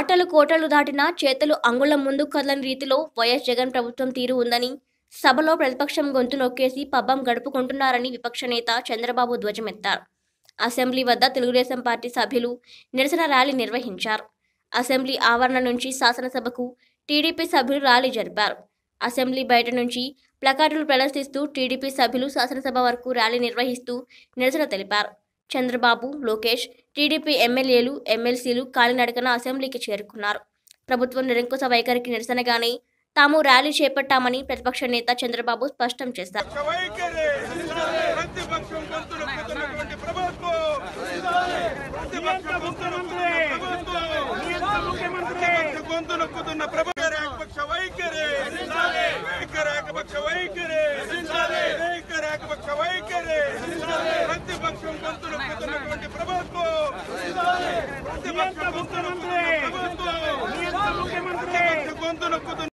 మాటలు కోటలు దాటినా చేతులు అంగుళం ముందు కదలని రీతిలో వైఎస్ జగన్ ప్రభుత్వం తీరు ఉందని సభలో ప్రతిపక్షం గొంతు నొక్కేసి పబ్బం గడుపుకుంటున్నారని విపక్ష నేత చంద్రబాబు ధ్వజమెత్తారు అసెంబ్లీ వద్ద తెలుగుదేశం పార్టీ సభ్యులు నిరసన ర్యాలీ నిర్వహించారు అసెంబ్లీ ఆవరణ నుంచి శాసనసభకు టీడీపీ సభ్యులు ర్యాలీ జరిపారు అసెంబ్లీ బయట నుంచి ప్లకార్డులు ప్రదర్శిస్తూ టీడీపీ సభ్యులు శాసనసభ వరకు ర్యాలీ నిర్వహిస్తూ నిరసన తెలిపారు చంద్రబాబు లోకేష్ టీడీపీ ఎమ్మెల్యేలు ఎమ్మెల్సీలు కాలినడకన అసెంబ్లీకి చేరుకున్నారు ప్రభుత్వం నిరంకుశ వైఖరికి నిరసనగానే తాము ర్యాలీ చేపట్టామని ప్రతిపక్ష నేత చంద్రబాబు స్పష్టం చేశారు పక్ష వైఖరి ప్రతిపక్షం గొంతు నొక్కుతున్నటువంటి ప్రభుత్వం ప్రతిపక్షం గొంతు నొక్కుతున్న ప్రభుత్వం ప్రతిపక్ష గొంతు నొక్కుతున్న ప్రభుత్వం ఏకపక్ష వైఖరి వైఖరి ఏకపక్ష వైఖరి వైఖరి ఏకపక్ష వైఖరి ప్రతిపక్షం గొంతు నొక్కుతున్నటువంటి ప్రభుత్వం ప్రతిపక్ష గొంతు నొక్కుతున్న ప్రభుత్వం ప్రతిపక్ష గొంతు నొక్కుతున్న